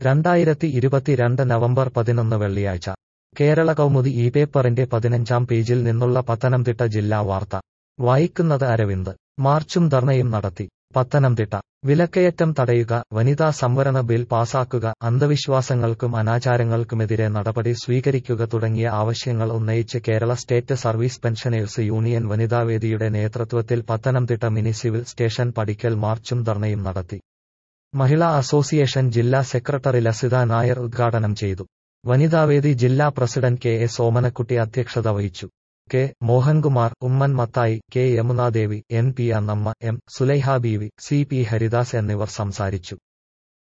രണ്ടായിരത്തി ഇരുപത്തിരണ്ട് നവംബർ പതിനൊന്ന് വെള്ളിയാഴ്ച കേരള കൗമുദി ഈ പേപ്പറിന്റെ പതിനഞ്ചാം പേജിൽ നിന്നുള്ള പത്തനംതിട്ട ജില്ലാ വാർത്ത വായിക്കുന്നത് അരവിന്ദ് മാർച്ചും ധർണയും നടത്തി പത്തനംതിട്ട വിലക്കയറ്റം തടയുക വനിതാ സംവരണ ബിൽ പാസാക്കുക അന്ധവിശ്വാസങ്ങൾക്കും അനാചാരങ്ങൾക്കുമെതിരെ നടപടി സ്വീകരിക്കുക തുടങ്ങിയ ആവശ്യങ്ങൾ ഉന്നയിച്ച് Kerala state service pensioners union വനിതാവേദിയുടെ നേതൃത്വത്തിൽ പത്തനംതിട്ട മിനി സിവിൽ സ്റ്റേഷൻ പടിക്കൽ മാർച്ചും ധർണയും നടത്തി മഹിളാ അസോസിയേഷൻ ജില്ലാ സെക്രട്ടറി ലസിത നായർ ഉദ്ഘാടനം ചെയ്തു വനിതാവേദി ജില്ലാ പ്രസിഡന്റ് കെ എസ് ഓമനക്കുട്ടി അധ്യക്ഷത വഹിച്ചു K Mohankumar Oommen Mathai K Yamunadevi N P Annamma M Sulaiha Beevi C P Haridas എന്നിവർ സംസാരിച്ചു